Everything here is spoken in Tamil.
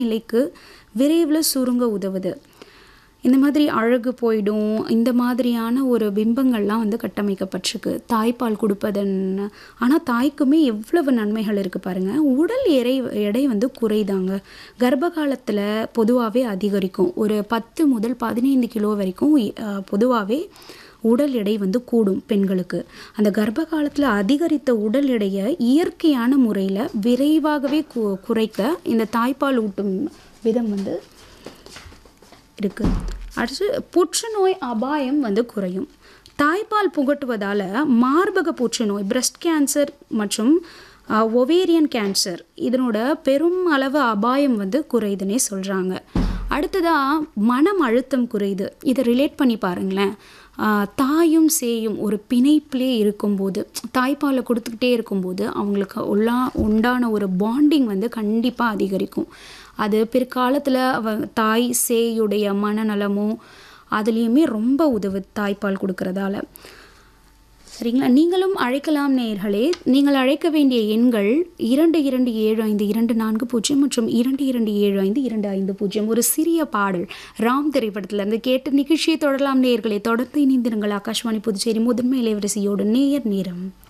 நிலைக்கு விரைவில் சுருங்க உதவுது இந்த மாதிரி அழகு போயிடும் இந்த மாதிரியான ஒரு பிம்பங்கள்லாம் வந்து கட்டமைக்கப்பட்டிருக்கு தாய்ப்பால் கொடுப்பதன் ஆனால் தாய்க்குமே எவ்வளவு நன்மைகள் இருக்குது பாருங்கள் உடல் எடை எடை வந்து குறைதாங்க கர்ப்ப காலத்தில் பொதுவாகவே அதிகரிக்கும் ஒரு பத்து முதல் பதினைந்து கிலோ வரைக்கும் பொதுவாகவே உடல் எடை வந்து கூடும் பெண்களுக்கு அந்த கர்ப்ப காலத்தில் அதிகரித்த உடல் எடையை இயற்கையான முறையில் விரைவாகவே கு குறைக்க இந்த தாய்ப்பால் ஊட்டும் விதம் வந்து இருக்குது அடுத்து புற்றுநோய் அபாயம் வந்து குறையும் தாய்ப்பால் புகட்டுவதால் மார்பக புற்றுநோய் பிரஸ்ட் கேன்சர் மற்றும் ஒவேரியன் கேன்சர் இதனோட பெரும் அளவு அபாயம் வந்து குறையுதுன்னே சொல்கிறாங்க அடுத்ததாக மனம் அழுத்தம் குறையுது இதை ரிலேட் பண்ணி பாருங்களேன் தாயும் சேயும் ஒரு பிணைப்பிலே இருக்கும்போது தாய்ப்பாலை கொடுத்துக்கிட்டே இருக்கும்போது அவங்களுக்கு உள்ளா உண்டான ஒரு பாண்டிங் வந்து கண்டிப்பாக அதிகரிக்கும் அது பிற்காலத்தில் அவ தாய் சேயுடைய மனநலமும் அதுலேயுமே ரொம்ப உதவு தாய்ப்பால் கொடுக்கறதால சரிங்களா நீங்களும் அழைக்கலாம் நேர்களே நீங்கள் அழைக்க வேண்டிய எண்கள் இரண்டு இரண்டு ஏழு ஐந்து இரண்டு நான்கு பூஜ்ஜியம் மற்றும் இரண்டு இரண்டு ஏழு ஐந்து இரண்டு ஐந்து பூஜ்ஜியம் ஒரு சிறிய பாடல் ராம் திரைப்படத்திலிருந்து கேட்டு நிகழ்ச்சியை தொடரலாம் நேர்களே தொடர்ந்து இணைந்திருங்கள் ஆகாஷ்வாணி புதுச்சேரி முதன்மை இளைவரசியோடு நேயர் நேரம்